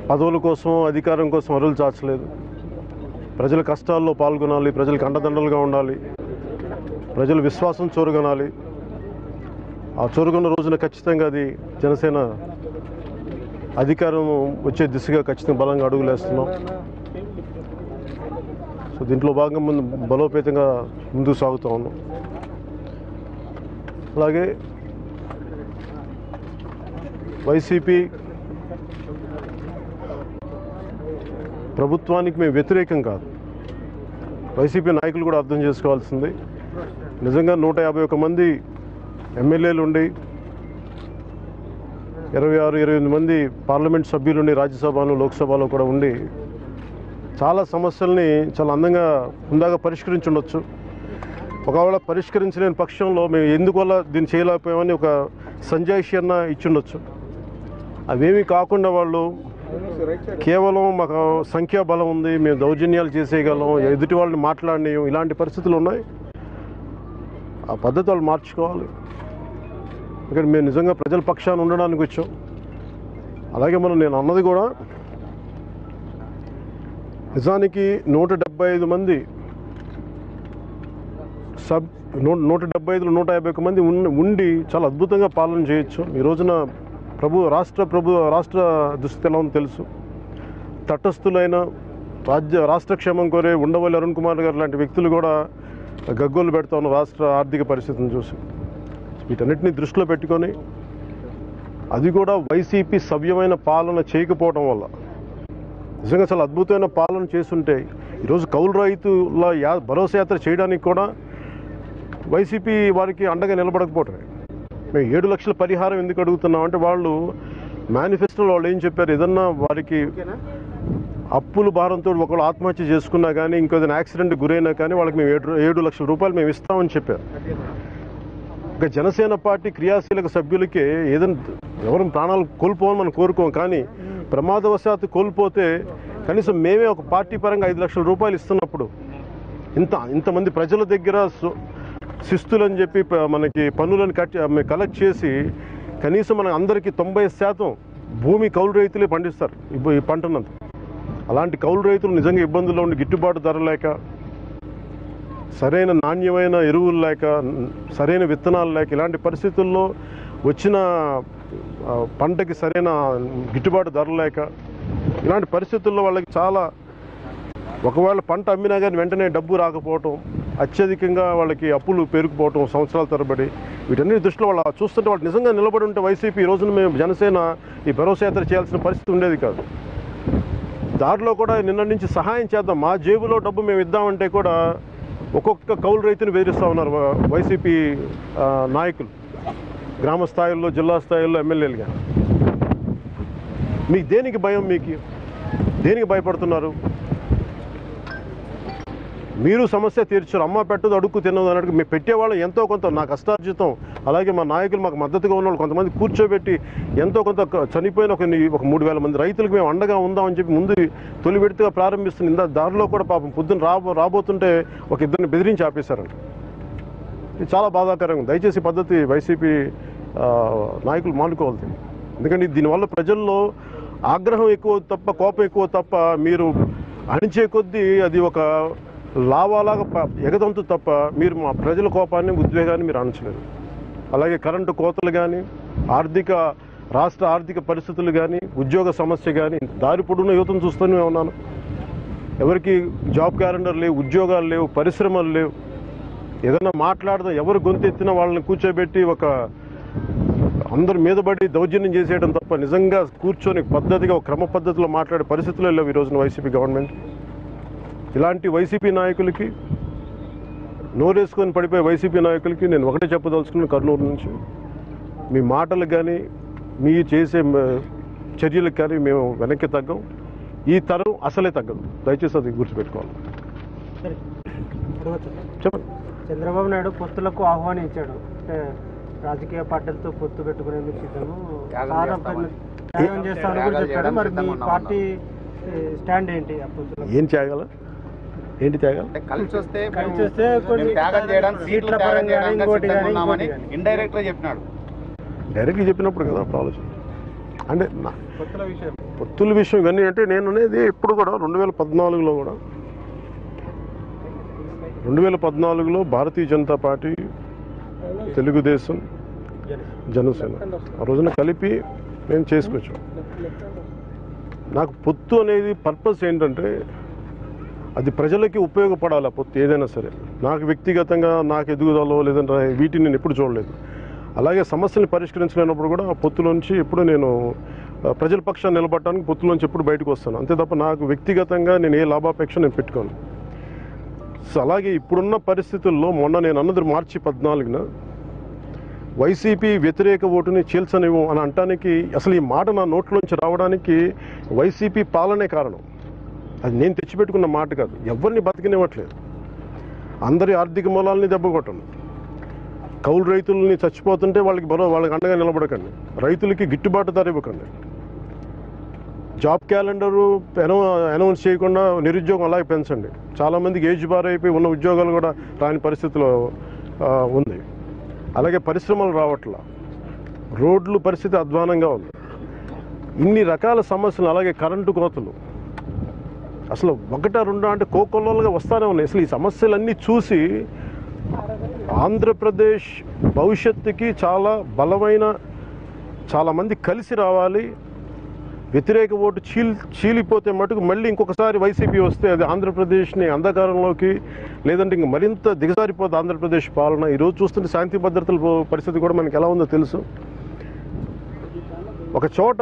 పదవుల కోసం అధికారం కోసం అరులు చాచలేదు ప్రజల కష్టాల్లో పాల్గొనాలి ప్రజలకు అండదండలుగా ఉండాలి ప్రజల విశ్వాసం చూరగొనాలి ఆ చూరగొన్న రోజున ఖచ్చితంగా అది జనసేన అధికారం వచ్చే దిశగా ఖచ్చితంగా బలంగా అడుగులేస్తున్నాం సో దీంట్లో భాగంగా ముందు బలోపేతంగా ముందుకు సాగుతూ ఉన్నాం అలాగే వైసీపీ ప్రభుత్వానికి మేము వ్యతిరేకం కాదు వైసీపీ నాయకులు కూడా అర్థం చేసుకోవాల్సింది నిజంగా నూట యాభై ఒక్క మంది ఎమ్మెల్యేలు ఉండి ఇరవై ఆరు ఇరవై ఎనిమిది మంది పార్లమెంట్ సభ్యులు ఉండి రాజ్యసభలో లోక్సభలో కూడా ఉండి చాలా సమస్యల్ని చాలా అందంగా ఉందాగా పరిష్కరించి ఉండొచ్చు ఒకవేళ పరిష్కరించలేని పక్షంలో మేము ఎందువల్ల దీన్ని చేయలేకపోయామని ఒక సంజాయిషి అన్న ఇచ్చుండొచ్చు అవేమీ కాకుండా వాళ్ళు కేవలం మాకు సంఖ్యాబలం ఉంది మేము దౌర్జన్యాలు చేసేయగలం ఎదుటి వాళ్ళని మాట్లాడినాం ఇలాంటి పరిస్థితులు ఉన్నాయి ఆ పద్ధతి వాళ్ళు మార్చుకోవాలి ఇక్కడ మేము నిజంగా ప్రజల పక్షాన ఉండడానికి వచ్చాం అలాగే మనం నేను అన్నది కూడా నిజానికి నూట డెబ్బై ఐదు మంది సబ్ నూ నూట డెబ్బై ఐదులో నూట యాభై ఒక్క మంది ఉన్- ఉండి చాలా అద్భుతంగా పాలన చేయొచ్చు ఈ రోజున ప్రభు రాష్ట్ర ప్రభు రాష్ట్ర దుస్థితి ఎలా ఉందో తెలుసు తటస్థులైన రాజ్య రాష్ట్ర క్షేమం కోరే ఉండవల్లి అరుణ్ కుమార్ గారు లాంటి వ్యక్తులు కూడా గగ్గోలు పెడతా ఉన్న రాష్ట్ర ఆర్థిక పరిస్థితిని చూసి వీటన్నిటిని దృష్టిలో పెట్టుకొని అది కూడా వైసీపీ సవ్యమైన పాలన చేయకపోవడం వల్ల నిజంగా చాలా అద్భుతమైన పాలన చేస్తుంటే ఈరోజు కౌలు రైతుల యా భరోసా యాత్ర చేయడానికి కూడా వైసీపీ వారికి అండగా నిలబడకపోవటమే మేము ఏడు లక్షల పరిహారం ఎందుకు అడుగుతున్నాం అంటే వాళ్ళు మేనిఫెస్టోలో వాళ్ళు ఏం చెప్పారు ఏదన్నా వారికి అప్పుల భారంతో ఒకళ్ళు ఆత్మహత్య చేసుకున్నా కానీ ఇంకేదైనా యాక్సిడెంట్ గురైనా కానీ వాళ్ళకి మేము ఏడు ఏడు లక్షల రూపాయలు మేము ఇస్తామని చెప్పారు ఇంకా జనసేన పార్టీ క్రియాశీలక సభ్యులకి ఏదైనా ఎవరు ప్రాణాలు కోల్పోవని మనం కోరుకోం కానీ ప్రమాదవశాత్తు కోల్పోతే కనీసం మేమే ఒక పార్టీ పరంగా ఐదు లక్షల రూపాయలు ఇస్తున్నప్పుడు ఇంత ఇంతమంది ప్రజల దగ్గర సు- శిస్తులని చెప్పి ప- మనకి పన్నులను కట్ కలెక్ట్ చేసి కనీసం మన అందరికీ తొంభై శాతం భూమి కౌలు రైతులే పండిస్తారు ఇప్పుడు ఈ పంటనంత అలాంటి కౌలు రైతులు నిజంగా ఇబ్బందుల్లో ఉండి గిట్టుబాటు ధర లేక సరైన నాణ్యమైన ఎరువులు లేక సరైన విత్తనాలు లేక ఇలాంటి పరిస్థితుల్లో వచ్చిన ఆ, పంటకి సరైన గిట్టుబాటు ధర లేక ఇలాంటి పరిస్థితుల్లో వాళ్ళకి చాలా ఒకవేళ పంట అమ్మినా కానీ వెంటనే డబ్బు రాకపోవటం అత్యధికంగా వాళ్ళకి అప్పులు పెరిగిపోవటం సంవత్సరాల తరబడి వీటన్నిటి దృష్టిలో వాళ్ళు చూస్తుంటే వాళ్ళు నిజంగా నిలబడి ఉంటే వైసీపీ ఈ రోజున మేము జనసేన ఈ భరోసా యాత్ర చేయాల్సిన పరిస్థితి ఉండేది కాదు దారిలో కూడా నిన్న నుంచి సహాయం చేద్దాం మా జేబులో డబ్బు మేము ఇద్దామంటే కూడా ఒక్కొక్క కౌలు రైతుని బెదిరిస్తూ ఉన్నారు వై- వైసీపీ ఆ, నాయకులు గ్రామ స్థాయిల్లో జిల్లా స్థాయిల్లో ఎమ్మెల్యేలుగా మీకు దేనికి భయం మీకు దేనికి భయపడుతున్నారు మీరు సమస్య తీర్చారు అమ్మ పెట్టదు అడుక్కు తినదు అన్నట్టు మేము పెట్టేవాళ్ళం ఎంతో కొంత నా కష్టార్జితం అలాగే మా నాయకులు మాకు మద్దతుగా ఉన్న వాళ్ళు కొంతమంది కూర్చోబెట్టి ఎంతో కొంత క- చనిపోయిన ఒక ని- ఒక మూడు వేల మంది రైతులకు మేము అండగా ఉందామని చెప్పి ముందు తొలి విడతగా ప్రారంభిస్తుంది ఇందా దారిలో కూడా పాపం పొద్దున్న రాబో రాబోతుంటే ఒక ఇద్దరిని బెదిరించి ఆపేశారంట ఇది చాలా బాధాకరంగా ఉంది. దయచేసి ఈ పద్ధతి వైసీపీ ఆ, నాయకులు మానుకోవాలి దీన్ని. ఎందుకంటే దీనివల్ల ప్రజల్లో ఆగ్రహం ఎక్కువ తప్ప కోపం ఎక్కువ తప్ప మీరు అణిచే కొద్దీ అది ఒక లావాలాగా ప- ఎగదంతు తప్ప మీరు మా ప్రజల కోపాన్ని ఉద్వేగాన్ని మీరు అణచలేరు అలాగే కరెంటు కోతలు కానీ ఆర్థిక రాష్ట్ర ఆర్థిక పరిస్థితులు కానీ ఉద్యోగ సమస్య కానీ దారి పొడున్న యువతను చూస్తూనే ఉన్నాను ఎవరికి జాబ్ క్యాలెండర్ లేవు ఉద్యోగాలు లేవు పరిశ్రమలు లేవు ఏదైనా మాట్లాడదాం ఎవరు గొంతెత్తినా వాళ్ళని కూర్చోబెట్టి ఒక అందరు మీద పడి దౌర్జన్యం చేసేయడం తప్ప నిజంగా కూర్చొని పద్ధతిగా ఒక క్రమ పద్ధతిలో మాట్లాడే పరిస్థితులు లేవు ఈ రోజున వైసీపీ గవర్నమెంట్ ఇలాంటి వైసీపీ నాయకులకి నోరేసుకొని పడిపోయే వైసీపీ నాయకులకి నేను ఒకటే చెప్పదలుచుకున్నాను కర్నూలు నుంచి మీ మాటలకు కానీ మీ చేసే మ- చర్యలకు కానీ మేము వెనక్కి తగ్గం ఈ తరం అసలే తగ్గదు దయచేసి అది గుర్తుపెట్టుకోవాలి సరే అడగొచ్చు. చెప్పండి చంద్రబాబు నాయుడు పొత్తులకు ఆహ్వానించాడు అంటే రాజకీయ పార్టీలతో పొత్తు పెట్టుకునేందుకు సిద్ధము త్యాగం సార్ చేస్తామని. త్యాగం చేస్తామని కూడా త్యాగాలు చెప్పాడు మరి చేయడానికి మీ సిద్ధంగా పార్టీ ఏ, స్టాండ్ ఏంటి ఆ పొత్తులో ఏం త్యాగాల ఏంటి త్యాగాలు అంటే కలిసి వస్తే కలిసి మేము- వస్తే కొన్ని మేము త్యాగం చేయడానికి సీట్ల సీట్లు త్యాగం పరంగా చేయడానికి ఇంకోటి సిద్ధంగా కానీ, ఉన్నామని ఇంకోటి కానీ. ఇండైరెక్ట్ గా చెప్పినాడు డైరెక్ట్గా చెప్పినప్పుడు కదా అప్పుడు ఆలోచన అంటే నా పొత్తుల విషయం పొత్తుల విషయం ఇవన్నీ అంటే నేను అనేది ఎప్పుడు కూడా రెండు వేల పద్నాలుగులో కూడా రెండు వేల పద్నాలుగులో భారతీయ జనతా పార్టీ తెలుగుదేశం జనసేన ఆ రోజున కలిపి మేము చేసుకొచ్చాం నాకు పొత్తు అనేది పర్పస్ ఏంటంటే అది ప్రజలకి ఉపయోగపడాలి ఆ పొత్తు ఏదైనా సరే నాకు వ్యక్తిగతంగా నాకు ఎదుగుదలో లేదంటే వీటిని నేను ఎప్పుడు చూడలేదు అలాగే సమస్యని పరిష్కరించలేనప్పుడు కూడా ఆ పొత్తులోంచి ఎప్పుడు నేను ఆ, ప్రజల పక్షాన్ని నిలబడటానికి పొత్తులోంచి ఎప్పుడు బయటకు వస్తాను అంతే తప్ప నాకు వ్యక్తిగతంగా నేను ఏ లాభాపేక్ష నేను పెట్టుకోను సో అలాగే ఇప్పుడున్న పరిస్థితుల్లో మొన్న నేను అన్నది మార్చి పద్నాలుగున వైసీపీ వ్యతిరేక ఓటుని చీల్చనివ్వం అని అంటానికి అసలు ఈ మాట నా నోట్లోంచి రావడానికి వైసీపీ పాలనే కారణం అది నేను తెచ్చిపెట్టుకున్న మాట కాదు ఎవరిని బతికినివ్వట్లేదు అందరి ఆర్థిక మూలాలని దెబ్బకొట్టను కౌలు రైతులని చచ్చిపోతుంటే వాళ్ళకి బరో వాళ్ళకి అండగా నిలబడకండి రైతులకి గిట్టుబాటు ధర ఇవ్వకండి జాబ్ క్యాలెండరు అనౌన్స్ చేయకుండా నిరుద్యోగం అలాగే పెంచండి చాలామందికి ఏజ్ బార్ అయిపోయి ఉన్న ఉద్యోగాలు కూడా రాని పరిస్థితిలో ఆ, ఉంది అలాగే పరిశ్రమలు రావట్లా రోడ్లు పరిస్థితి అధ్వానంగా ఉంది ఇన్ని రకాల సమస్యలు అలాగే కరెంటు కోతలు అసలు ఒకటా రెండా అంటే కోకొల్లలుగా వస్తానే ఉన్నాయి అసలు ఈ సమస్యలన్నీ చూసి ఆంధ్రప్రదేశ్ భవిష్యత్తుకి చాలా బలమైన చాలామంది కలిసి రావాలి వ్యతిరేక ఓటు చీల్ చీలిపోతే మటుకు మళ్ళీ ఇంకొకసారి వైసీపీ వస్తే అది ఆంధ్రప్రదేశ్ని అంధకారంలోకి లేదంటే ఇంక మరింత దిగజారిపోతుంది ఆంధ్రప్రదేశ్ పాలన ఈరోజు చూస్తుంటే శాంతి భద్రతల పో- పరిస్థితి కూడా మనకి ఎలా ఉందో తెలుసు ఒక చోట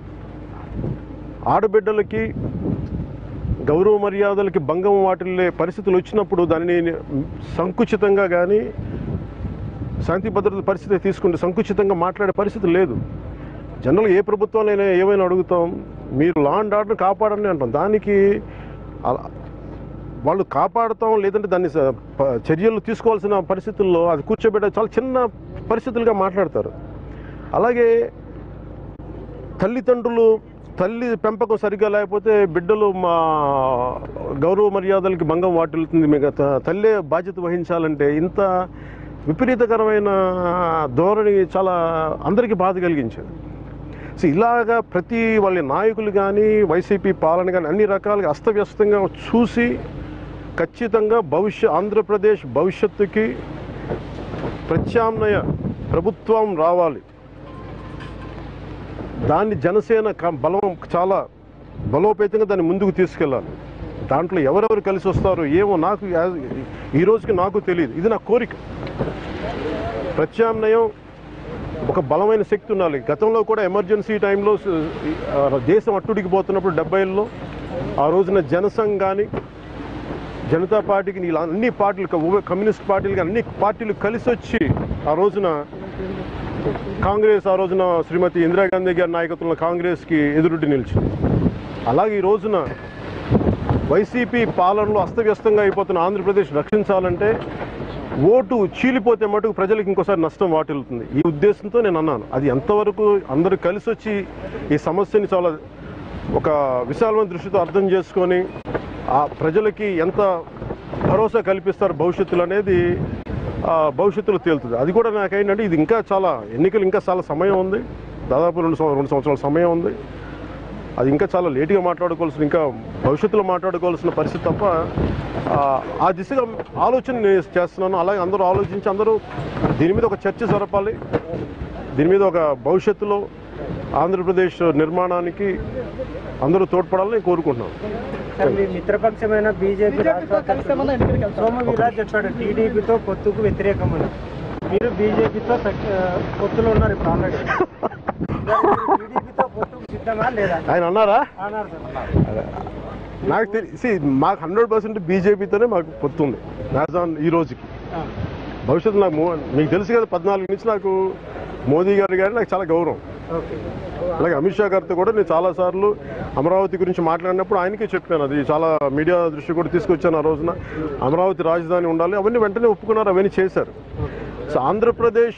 ఆడబిడ్డలకి గౌరవ మర్యాదలకి భంగం వాటిల్లే పరిస్థితులు వచ్చినప్పుడు దానిని సంకుచితంగా కానీ శాంతి భద్రతల పరిస్థితి తీసుకుంటే సంకుచితంగా మాట్లాడే పరిస్థితి లేదు జనరల్గా ఏ ప్రభుత్వాలైనా ఏమైనా అడుగుతాం మీరు లా అండ్ ఆర్డర్ కాపాడండి అంటాం దానికి అలా- వాళ్ళు కాపాడుతాం లేదంటే దాన్ని స- ప- చర్యలు తీసుకోవాల్సిన పరిస్థితుల్లో అది కూర్చోబెట్టే చాలా చిన్న పరిస్థితులుగా మాట్లాడతారు అలాగే తల్లిదండ్రులు తల్లి పెంపకం సరిగ్గా లేకపోతే బిడ్డలు మా గౌరవ మర్యాదలకి భంగం వాటిల్లుతుంది మీకు త- తల్లే బాధ్యత వహించాలంటే ఇంత విపరీతకరమైన ధోరణి చాలా అందరికీ బాధ కలిగించేది సో ఇలాగా ప్రతి వాళ్ళ నాయకులు కానీ వైసీపీ పాలన కానీ అన్ని రకాలుగా అస్తవ్యస్తంగా చూసి ఖచ్చితంగా భవిష్య ఆంధ్రప్రదేశ్ భవిష్యత్తుకి ప్రత్యామ్నాయ ప్రభుత్వం రావాలి దాన్ని జనసేన క- బలం చాలా బలోపేతంగా దాన్ని ముందుకు తీసుకెళ్ళాలి దాంట్లో ఎవరెవరు కలిసి వస్తారో ఏమో నాకు యా- ఈ రోజుకి నాకు తెలియదు ఇది నా కోరిక ప్రత్యామ్నాయం ఒక బలమైన శక్తి ఉండాలి గతంలో కూడా ఎమర్జెన్సీ టైంలో స- ఆ, దేశం అట్టుడికి పోతున్నప్పుడు డెబ్బైల్లో ఆ రోజున జనసంఘ్ కానీ జనతా పార్టీకి ఇలా అన్ని పార్టీలు క- కమ్యూనిస్ట్ పార్టీలు కానీ అన్ని పార్టీలు కలిసి వచ్చి ఆ రోజున కాంగ్రెస్ ఆ రోజున శ్రీమతి ఇందిరాగాంధీ గారి నాయకత్వంలో కాంగ్రెస్కి ఎదురుడ్డి నిలిచింది అలాగే ఈ రోజున వైసీపీ పాలనలో అస్తవ్యస్తంగా అయిపోతున్న ఆంధ్రప్రదేశ్ రక్షించాలంటే ఓటు చీలిపోతే మటుకు ప్రజలకు ఇంకోసారి నష్టం వాటిల్లుతుంది ఈ ఉద్దేశంతో నేను అన్నాను అది ఎంతవరకు అందరూ కలిసి వచ్చి ఈ సమస్యని చాలా ఒక విశాలమైన దృష్టితో అర్థం చేసుకొని ఆ ప్రజలకి ఎంత భరోసా కల్పిస్తారు భవిష్యత్తులో అనేది ఆ, భవిష్యత్తులో తేలుతుంది అది కూడా నాకు ఏంటంటే ఇది ఇంకా చాలా ఎన్నికలు ఇంకా చాలా సమయం ఉంది దాదాపు రెండు సంవ- రెండు సంవత్సరాల సమయం ఉంది అది ఇంకా చాలా లేటుగా మాట్లాడుకోవాల్సిన ఇంకా భవిష్యత్తులో మాట్లాడుకోవాల్సిన పరిస్థితి తప్ప ఆ, ఆ దిశగా ఆలోచన నేను చేస్తున్నాను అలాగే అందరూ ఆలోచించి అందరూ దీని మీద ఒక చర్చ జరపాలి దీని మీద ఒక భవిష్యత్తులో ఆంధ్రప్రదేశ్ నిర్మాణానికి అందరూ తోడ్పడాలని కోరుకుంటున్నాను సార్ మీ మిత్రపక్షమైన బీజేపీ రాష్ట్ర అధ్యక్షుడు సోము వీరాజ్ చెప్పాడు టీడీపీతో పొత్తుకు వ్యతిరేకమని మీరు బీజేపీతో పొత్తులో ఉన్నారు ఇప్పుడు ఆల్రెడీ టీడీపీతో పొత్తుకు సిద్ధమా లేదా ఆయన అన్నారా అన్నారు సార్ నాకు తెలిసి మాకు హండ్రెడ్ పర్సెంట్ బీజేపీతోనే మాకు పొత్తుంది రాజధాన్ ఈ రోజుకి ఆ, భవిష్యత్తు నాకు మో- మీకు తెలుసు కదా పద్నాలుగు నుంచి నాకు మోదీ గారి గారి నాకు చాలా గౌరవం ఓకే అలాగే అమిత్ షా గారితో కూడా నేను చాలాసార్లు అమరావతి గురించి మాట్లాడినప్పుడు ఆయనకే చెప్పాను అది చాలా మీడియా దృష్టి కూడా తీసుకొచ్చాను ఆ రోజున అమరావతి రాజధాని ఉండాలి అవన్నీ వెంటనే ఒప్పుకున్నారు అవన్నీ చేశారు సో ఆంధ్రప్రదేశ్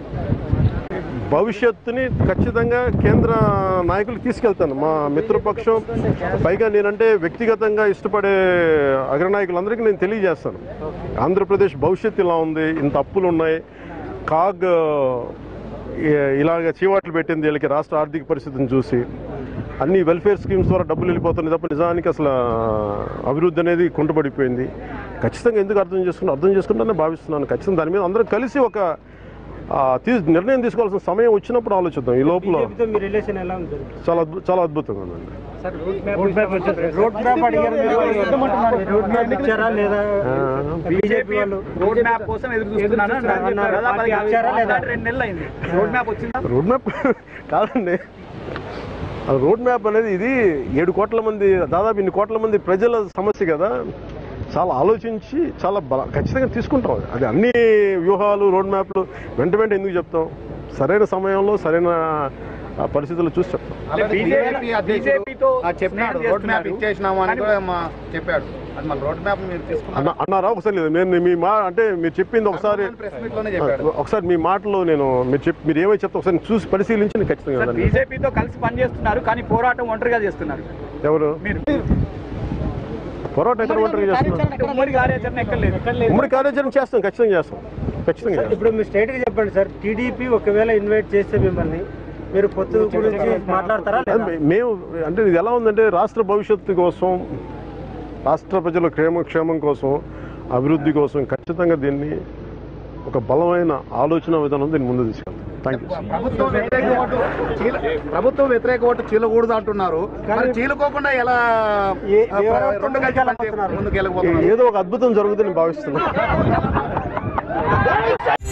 భవిష్యత్తుని ఖచ్చితంగా కేంద్ర నాయకులు తీసుకెళ్తాను మా మిత్రపక్షం పైగా నేనంటే వ్యక్తిగతంగా ఇష్టపడే అగ్రనాయకులందరికీ నేను తెలియజేస్తాను ఆంధ్రప్రదేశ్ భవిష్యత్తు ఇలా ఉంది ఇంత అప్పులు ఉన్నాయి కాగ్ ఈ- ఇలాగ చీవాట్లు పెట్టింది వీళ్ళకి రాష్ట్ర ఆర్థిక పరిస్థితిని చూసి అన్ని వెల్ఫేర్ స్కీమ్స్ ద్వారా డబ్బులు వెళ్ళిపోతున్నాయి తప్ప నిజానికి అసలు అభివృద్ధి అనేది కుంటుపడిపోయింది ఖచ్చితంగా ఎందుకు అర్థం చేసుకున్నా అర్థం చేసుకుంటానే భావిస్తున్నాను ఖచ్చితంగా దాని మీద అందరం కలిసి ఒక ఆ, తీ నిర్ణయం తీసుకోవాల్సిన సమయం వచ్చినప్పుడు ఆలోచిద్దాం ఈ లోపల బీజేపీతో మీ రిలేషన్ ఎలా ఉంది చాలా అద్భు చాలా అద్భుతంగా ఉందండి రోడ్ మ్యాప్ వచ్చింది. రోడ్ మ్యాప్ అడిగారు మీరు రోడ్ మ్యాప్ ఇచ్చారా లేదా బీజేపీ వాళ్ళు రోడ్ మ్యాప్ కోసం ఎదురు చూస్తున్నాను అన్నారు. అన్నారు. దాదాపు అది ఇచ్చారా లేదా? రెండు నెలలు అయింది రోడ్ మ్యాప్ వచ్చిందా రోడ్ మ్యాప్ కాదండి ఆ రోడ్ మ్యాప్ అనేది ఇది ఏడు కోట్ల మంది దాదాపు ఇన్ని కోట్ల మంది ప్రజల సమస్య కదా చాలా ఆలోచించి చాలా బల ఖచ్చితంగా తీసుకుంటాం అది. అది అన్ని వ్యూహాలు రోడ్ మ్యాప్లు వెంట వెంట ఎందుకు చెప్తాం సరైన సమయంలో సరైన ఆ, పరిస్థితులు చూసి చెప్తాం బీజేపీ బీజేపీతో చెప్పినాడు రోడ్ మ్యాప్ ఇచ్చేసినాము అని కూడా మా చెప్పాడు అది మన రోడ్ మ్యాప్ మీరు అన్న తీసుకున్నారు అన్నారా ఒకసారి లేదు నేను మీ మా అంటే మీరు చెప్పింది ఒకసారి ప్రెస్ మీట్ లోనే చెప్పాడు ఒకసారి మీ మాటలో నేను మీరు చెప్పి మీరు ఏమై చెప్తా ఒకసారి చూసి పరిశీలించి నేను ఖచ్చితంగా సార్ వెళ్ళండి. బీజేపీతో కలిసి పనిచేస్తున్నారు కానీ పోరాటం ఒంటరిగా చేస్తున్నారు ఎవరు మీరు పోరాటం ఎక్కడ ఒంటరిగా చేస్తున్నారు ఉమ్మడి కార్యాచరణ ఎక్కర్లేదు ఉమ్మడి కార్యాచరణ చేస్తాం ఖచ్చితంగా చేస్తాం ఖచ్చితంగా సార్, చేస్తాం ఇప్పుడు మీరు స్ట్రైట్ గా చెప్పండి సార్ టీడీపీ ఒకవేళ ఇన్వైట్ చేస్తే మిమ్మల్ని మీరు పొత్తు గురించి మాట్లాడతారా లేదా? అది మే- మేము అంటే ఇది ఎలా ఉందంటే రాష్ట్ర భవిష్యత్తు కోసం రాష్ట్ర ప్రజల క్షేమ క్షేమం కోసం అభివృద్ధి కోసం ఖచ్చితంగా దీన్ని ఒక బలమైన ఆలోచన విధానం దీన్ని ముందు తీసుకెళ్తాం థ్యాంక్ యూ ప్రభుత్వం వ్యతిరేక ఓటు చీల ప్రభుత్వం వ్యతిరేక ఓటు చీలకూడదు అంటున్నారు మరి చీలుకోకుండా ఎలా ఏ- ఆ, ఎవరెవరితో రెండు కలిసి ముందుకెళ్ళబోతున్నారు? ముందుకు వెళ్ళకపోతున్నారు ఏదో ఒక అద్భుతం జరుగుతుందని భావిస్తున్నాను